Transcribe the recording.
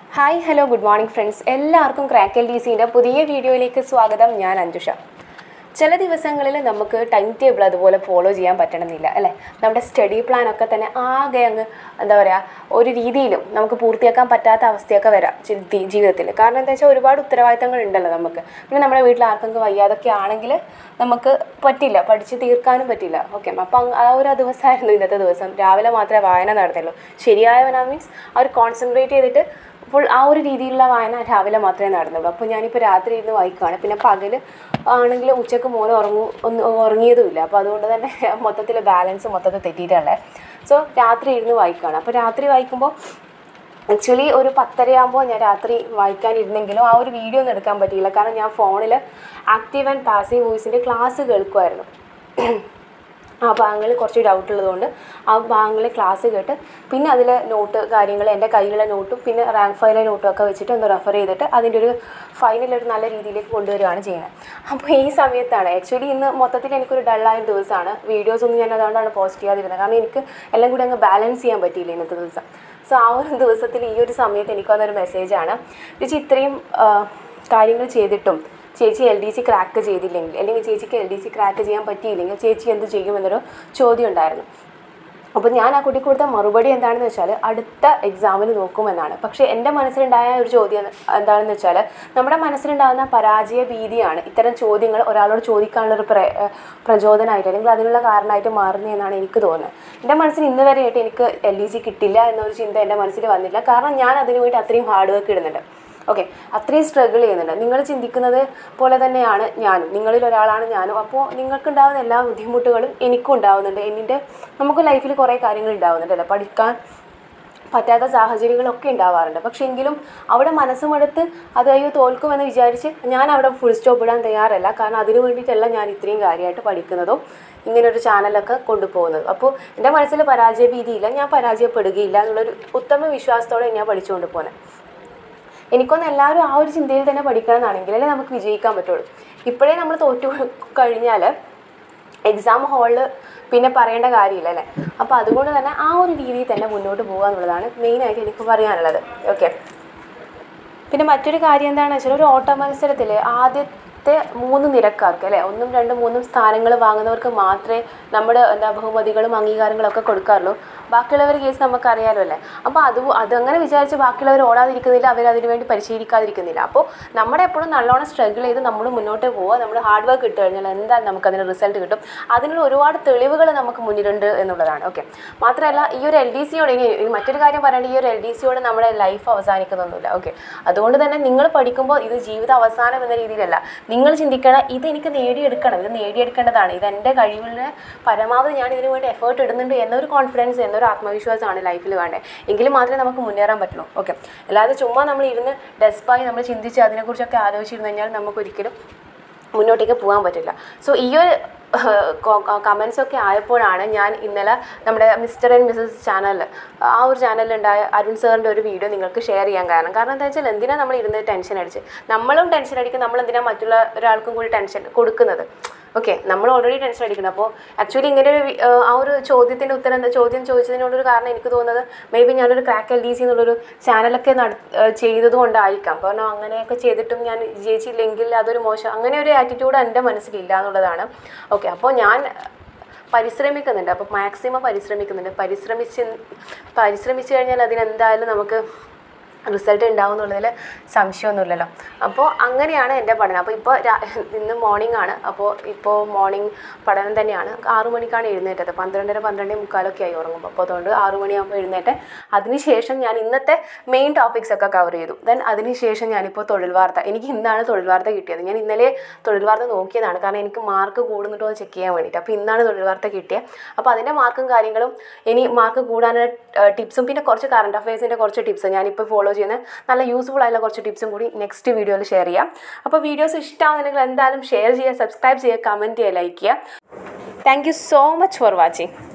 hi hello good morning friends crack L ക്രാക്കൽ ഡി സിൻ്റെ പുതിയ വീഡിയോയിലേക്ക് സ്വാഗതം ഞാൻ അഞ്ജുഷ ചില ദിവസങ്ങളിൽ നമുക്ക് ടൈം ടേബിൾ അതുപോലെ ഫോളോ ചെയ്യാൻ പറ്റണമെന്നില്ല അല്ലേ നമ്മുടെ സ്റ്റഡി പ്ലാൻ ഒക്കെ തന്നെ ആകെ അങ്ങ് എന്താ പറയുക ഒരു രീതിയിലും നമുക്ക് പൂർത്തിയാക്കാൻ പറ്റാത്ത അവസ്ഥയൊക്കെ വരാം ജി- ദി- ജീവിതത്തിൽ കാരണം എന്താ വെച്ചാൽ ഒരുപാട് ഉത്തരവാദിത്തങ്ങൾ ഉണ്ടല്ലോ നമുക്ക് പിന്നെ നമ്മുടെ വീട്ടിൽ ആർക്കെങ്കിലും വയ്യാതൊക്കെ ആണെങ്കിൽ നമുക്ക് പറ്റില്ല പഠിച്ച് തീർക്കാനും പറ്റില്ല ഓക്കെ അപ്പം ആ ഒരു ദിവസമായിരുന്നു ഇന്നത്തെ ദിവസം രാവിലെ മാത്രമേ വായന നടത്തുള്ളൂ ശരിയായവനാ മീൻസ് അവർ കോൺസെൻട്രേറ്റ് ചെയ്തിട്ട് അപ്പോൾ ആ ഒരു രീതിയിലുള്ള വായന രാവിലെ മാത്രമേ നടന്നുള്ളൂ അപ്പോൾ ഞാനിപ്പോൾ രാത്രി ഇരുന്ന് വായിക്കുകയാണ് പിന്നെ പകൽ ആണെങ്കിൽ ഉച്ചക്ക് മോനെ ഉറങ്ങും ഒന്ന് ഉറങ്ങിയതുമില്ല അപ്പോൾ അതുകൊണ്ട് തന്നെ മൊത്തത്തിൽ ബാലൻസ് മൊത്തത്തിൽ തെറ്റിയിട്ടുള്ളത് സോ രാത്രി ഇരുന്ന് വായിക്കുകയാണ് അപ്പോൾ രാത്രി വായിക്കുമ്പോൾ ആക്ച്വലി ഒരു പത്തരയാകുമ്പോൾ ഞാൻ രാത്രി വായിക്കാനിരുന്നെങ്കിലും ആ ഒരു വീഡിയോ ഒന്നും എടുക്കാൻ പറ്റിയില്ല കാരണം ഞാൻ ഫോണിൽ ആക്റ്റീവ് ആൻഡ് പാസീവ് വോയിസിൻ്റെ ക്ലാസ് കേൾക്കുമായിരുന്നു ആ ഭാഗങ്ങളിൽ കുറച്ച് ഡൗട്ട് ഉള്ളതുകൊണ്ട് ആ ഭാഗങ്ങളിൽ ക്ലാസ് കേട്ട് പിന്നെ അതിൽ നോട്ട് കാര്യങ്ങൾ എൻ്റെ കയ്യിലുള്ള നോട്ടും പിന്നെ റാങ്ക് ഫയലിലെ നോട്ടും ഒക്കെ വെച്ചിട്ട് ഒന്ന് റെഫർ ചെയ്തിട്ട് അതിൻ്റെ ഒരു ഫൈനൽ ഒരു നല്ല രീതിയിലേക്ക് കൊണ്ടുവരികയാണ് ചെയ്യുന്നത് അപ്പോൾ ഈ സമയത്താണ് ആക്ച്വലി ഇന്ന് മൊത്തത്തിൽ എനിക്കൊരു ഡള്ളായ ഒരു ദിവസമാണ് വീഡിയോസ് ഒന്നും ഞാൻ അതുകൊണ്ടാണ് പോസ്റ്റ് ചെയ്യാതിരുന്നത് കാരണം എനിക്ക് എല്ലാം കൂടി അങ്ങ് ബാലൻസ് ചെയ്യാൻ പറ്റിയില്ല ഇന്നത്തെ ദിവസം സോ ആ ഒരു ദിവസത്തിൽ ഈ ഒരു സമയത്ത് എനിക്ക് വന്നൊരു മെസ്സേജാണ് ചേച്ചി ഇത്രയും ആ, കാര്യങ്ങൾ ചെയ്തിട്ടും ചേച്ചി എൽ ഡി സി ക്രാക്ക് ചെയ്തില്ലെങ്കിൽ അല്ലെങ്കിൽ ചേച്ചിക്ക് എൽ ഡി സി ക്രാക്ക് ചെയ്യാൻ പറ്റിയില്ലെങ്കിൽ ചേച്ചി എന്ത് ചെയ്യുമെന്നൊരു ചോദ്യം ഉണ്ടായിരുന്നു അപ്പോൾ ഞാൻ ആ കുട്ടിക്ക് കൊടുത്ത മറുപടി എന്താണെന്ന് വെച്ചാൽ അടുത്ത എക്സാമിന് നോക്കുമെന്നാണ് പക്ഷേ എൻ്റെ മനസ്സിലുണ്ടായ ഒരു ചോദ്യം എന്താണെന്ന് വെച്ചാൽ നമ്മുടെ മനസ്സിലുണ്ടാകുന്ന പരാജയ ഭീതിയാണ് ഇത്തരം ചോദ്യങ്ങൾ ഒരാളോട് ചോദിക്കാനുള്ള ഒരു പ്ര പ്രചോദനമായിട്ട് അല്ലെങ്കിൽ അതിനുള്ള കാരണമായിട്ട് മാറുന്നതെന്നാണ് എനിക്ക് തോന്നുന്നത് എൻ്റെ മനസ്സിൽ ഇന്ന് വരെയായിട്ട് എനിക്ക് എൽ ഡി സി കിട്ടില്ല എന്നൊരു ചിന്ത എൻ്റെ മനസ്സിൽ വന്നില്ല കാരണം ഞാൻ അതിനു വേണ്ടി അത്രയും ഹാർഡ് വർക്ക് ഇടുന്നുണ്ട് ഓക്കെ അത്രയും സ്ട്രഗിൾ ചെയ്യുന്നുണ്ട് നിങ്ങൾ ചിന്തിക്കുന്നത് പോലെ തന്നെയാണ് ഞാനും നിങ്ങളിൽ ഒരാളാണ് ഞാനും അപ്പോൾ നിങ്ങൾക്കുണ്ടാകുന്ന എല്ലാ ബുദ്ധിമുട്ടുകളും എനിക്കും ഉണ്ടാവുന്നുണ്ട് എന്നിൻ്റെ നമുക്ക് ലൈഫിൽ കുറേ കാര്യങ്ങൾ ഉണ്ടാവുന്നുണ്ട് അല്ലേ പഠിക്കാൻ പറ്റാത്ത സാഹചര്യങ്ങളൊക്കെ ഉണ്ടാവാറുണ്ട് പക്ഷെ എങ്കിലും അവിടെ മനസ്സുമെടുത്ത് അത് അയ്യോ തോൽക്കുമെന്ന് വിചാരിച്ച് ഞാൻ അവിടെ ഫുൾ സ്റ്റോപ്പ് ഇടാൻ തയ്യാറല്ല കാരണം അതിന് വേണ്ടിയിട്ടല്ല ഞാൻ ഇത്രയും കാര്യമായിട്ട് പഠിക്കുന്നതും ഇങ്ങനെ ഒരു ചാനലൊക്കെ കൊണ്ടുപോകുന്നത് അപ്പോൾ എൻ്റെ മനസ്സിൽ പരാജയ ഭീതിയില്ല ഞാൻ പരാജയപ്പെടുകയില്ല എന്നുള്ളൊരു ഉത്തമ വിശ്വാസത്തോടെ ഞാൻ പഠിച്ചുകൊണ്ട് പോകുന്നത് എനിക്കൊന്ന് എല്ലാവരും ആ ഒരു ചിന്തയിൽ തന്നെ പഠിക്കണം എന്നാണെങ്കിലല്ലേ നമുക്ക് വിജയിക്കാൻ പറ്റുള്ളൂ ഇപ്പോഴേ നമ്മൾ തോറ്റു കഴിഞ്ഞാൽ എക്സാം ഹാളിൽ പിന്നെ പറയേണ്ട കാര്യമില്ല അല്ലേ അപ്പോൾ അതുകൊണ്ട് തന്നെ ആ ഒരു രീതിയിൽ തന്നെ മുന്നോട്ട് പോകുക എന്നുള്ളതാണ് മെയിനായിട്ട് എനിക്ക് പറയാനുള്ളത് ഓക്കെ പിന്നെ മറ്റൊരു കാര്യം എന്താണെന്ന് വെച്ചാൽ ഒരു ഓട്ട മത്സരത്തിൽ ആദ്യത്തെ മൂന്ന് നിരക്കാർക്ക് അല്ലേ ഒന്നും രണ്ടും മൂന്നും സ്ഥാനങ്ങൾ വാങ്ങുന്നവർക്ക് മാത്രമേ നമ്മുടെ എന്താ ബഹുമതികളും അംഗീകാരങ്ങളൊക്കെ കൊടുക്കാറുള്ളൂ ബാക്കിയുള്ളവർ കേസ് നമുക്കറിയാലോ അല്ലേ അപ്പോൾ അത് അതങ്ങനെ വിചാരിച്ച് ബാക്കിയുള്ളവർ ഓടാതിരിക്കുന്നില്ല അവർ അതിനു വേണ്ടി പരിശീലിക്കാതിരിക്കുന്നില്ല അപ്പോൾ നമ്മുടെ എപ്പോഴും നല്ലോണം സ്ട്രഗിൾ ചെയ്ത് നമ്മൾ മുന്നോട്ട് പോവുക നമ്മൾ ഹാർഡ് വർക്ക് ഇട്ട് കഴിഞ്ഞാൽ എന്തായാലും നമുക്ക് അതിന് റിസൾട്ട് കിട്ടും അതിനുള്ള ഒരുപാട് തെളിവുകൾ നമുക്ക് മുന്നിലുണ്ട് എന്നുള്ളതാണ് ഓക്കെ മാത്രമല്ല ഈ ഒരു എൽ ഡി സിയോട് ഇനി ഇനി മറ്റൊരു കാര്യം പറയേണ്ടത് ഈ ഒരു എൽ ഡി സിയോട് നമ്മുടെ ലൈഫ് അവസാനിക്കുന്നൊന്നുമില്ല ഓക്കെ അതുകൊണ്ട് തന്നെ നിങ്ങൾ പഠിക്കുമ്പോൾ ഇത് ജീവിത അവസാനം എന്ന രീതിയിലല്ല നിങ്ങൾ ചിന്തിക്കണം ഇത് എനിക്ക് നേടിയെടുക്കണം ഇത് നേടിയെടുക്കേണ്ടതാണ് ഇത് എൻ്റെ കഴിവിൻ്റെ പരമാവധി ഞാൻ ഇതിനു വേണ്ടി എഫേർട്ട് ഇടുന്നുണ്ട് എന്നൊരു കോൺഫിഡൻസ് എന്നൊരു ആത്മവിശ്വാസമാണ് ലൈഫിൽ വേണ്ടത് എങ്കിൽ മാത്രമേ നമുക്ക് മുന്നേറാൻ പറ്റുള്ളൂ ഓക്കെ അല്ലാതെ ചുമ്മാ നമ്മൾ ഇരുന്ന് ഡെസ്പായി നമ്മൾ ചിന്തിച്ച് അതിനെക്കുറിച്ചൊക്കെ ആലോചിച്ചിരുന്നു കഴിഞ്ഞാൽ നമുക്കൊരിക്കലും മുന്നോട്ടേക്ക് പോകാൻ പറ്റില്ല സോ ഈ ഒരു കമൻസ് ഒക്കെ ആയപ്പോഴാണ് ഞാൻ ഇന്നലെ നമ്മുടെ മിസ്റ്റർ ആൻഡ് മിസ്സസ് ചാനലിൽ ആ ഒരു ചാനലിലുണ്ടായ അരുൺ സാറിൻ്റെ ഒരു വീഡിയോ നിങ്ങൾക്ക് ഷെയർ ചെയ്യാൻ കാരണം കാരണം എന്താ വെച്ചാൽ എന്തിനാ നമ്മൾ ഇരുന്ന് ടെൻഷൻ അടിച്ച് നമ്മളും ടെൻഷൻ അടിക്കും നമ്മൾ എന്തിനാ മറ്റുള്ള ഒരാൾക്കും കൂടി ടെൻഷൻ കൊടുക്കുന്നത് ഓക്കെ നമ്മൾ ഓൾറെഡി ടെൻഷൻ അടിക്കണം അപ്പോൾ ആക്ച്വലി ഇങ്ങനെ ഒരു വി- ഏഹ് ആ ഒരു ചോദ്യത്തിൻ്റെ ഉത്തരം എന്താ ചോദ്യം ചോദിച്ചതിനുള്ളൊരു കാരണം എനിക്ക് തോന്നുന്നത് മേ ബി ഞാനൊരു ക്രാക്ക് എൽ ഡി സി എന്നുള്ളൊരു ചാനലൊക്കെ നട ഏഹ് ചെയ്തത് കൊണ്ടായിരിക്കാം കാരണം അങ്ങനെയൊക്കെ ചെയ്തിട്ടും ഞാൻ വിജയിച്ചില്ലെങ്കിൽ അതൊരു മോശം അങ്ങനെ ഒരു ആറ്റിറ്റ്യൂഡ് എൻ്റെ മനസ്സിലില്ല എന്നുള്ളതാണ് ഓക്കെ അപ്പോൾ ഞാൻ പരിശ്രമിക്കുന്നുണ്ട് അപ്പോൾ മാക്സിമം പരിശ്രമിക്കുന്നുണ്ട് പരിശ്രമിച്ച് പരിശ്രമിച്ചു കഴിഞ്ഞാൽ അതിനെന്തായാലും നമുക്ക് റിസൾട്ട് ഉണ്ടാവും എന്നുള്ളതിൽ സംശയമൊന്നുമില്ലല്ലോ അപ്പോൾ അങ്ങനെയാണ് എൻ്റെ പഠനം അപ്പോൾ ഇപ്പോൾ ഇന്ന് മോർണിംഗ് ആണ് അപ്പോൾ ഇപ്പോൾ മോർണിംഗ് പഠനം തന്നെയാണ് ആറു മണിക്കാണ് എഴുന്നേറ്റത് പന്ത്രണ്ടര പന്ത്രണ്ടേ മുക്കാലൊക്കെ ആയി ഉറങ്ങുമ്പോൾ അപ്പോൾ അതുകൊണ്ട് ആറു മണിയാകുമ്പോൾ എഴുന്നേറ്റ് അതിനുശേഷം ഞാൻ ഇന്നത്തെ മെയിൻ ടോപ്പിക്സ് ഒക്കെ കവർ ചെയ്തു ദെൻ അതിനുശേഷം ഞാനിപ്പോൾ തൊഴിൽ വാർത്ത എനിക്ക് ഇന്നാണ് തൊഴിൽ വാർത്ത കിട്ടിയത് ഞാൻ ഇന്നലെ തൊഴിൽ വാർത്ത നോക്കിയതാണ് കാരണം എനിക്ക് മാർക്ക് കൂടുന്നിട്ടോ എന്ന് ചെക്ക് ചെയ്യാൻ വേണ്ടിയിട്ട് അപ്പോൾ ഇന്നാണ് തൊഴിൽ വാർത്ത കിട്ടിയത് അപ്പോൾ അതിൻ്റെ മാർക്കും കാര്യങ്ങളും ഇനി മാർക്ക് കൂടാനുള്ള ടിപ്സും പിന്നെ കുറച്ച് കറണ്ട് അഫയേഴ്സിൻ്റെ കുറച്ച് ടിപ്സ് ഞാനിപ്പോൾ ഫോളോ ചെയ്യുന്ന നല്ല യൂസ്ഫുൾ ആയിട്ടുള്ള കുറച്ച് ടിപ്സും കൂടി നെക്സ്റ്റ് വീഡിയോയിൽ ഷെയർ ചെയ്യാം അപ്പോൾ വീഡിയോസ് ഇഷ്ടമാകുന്നുണ്ടെങ്കിൽ എന്തായാലും ഷെയർ ചെയ്യുക സബ്സ്ക്രൈബ് ചെയ്യുക കമൻറ്റ് ചെയ്യുക ലൈക്ക് ചെയ്യുക thank you so much for watching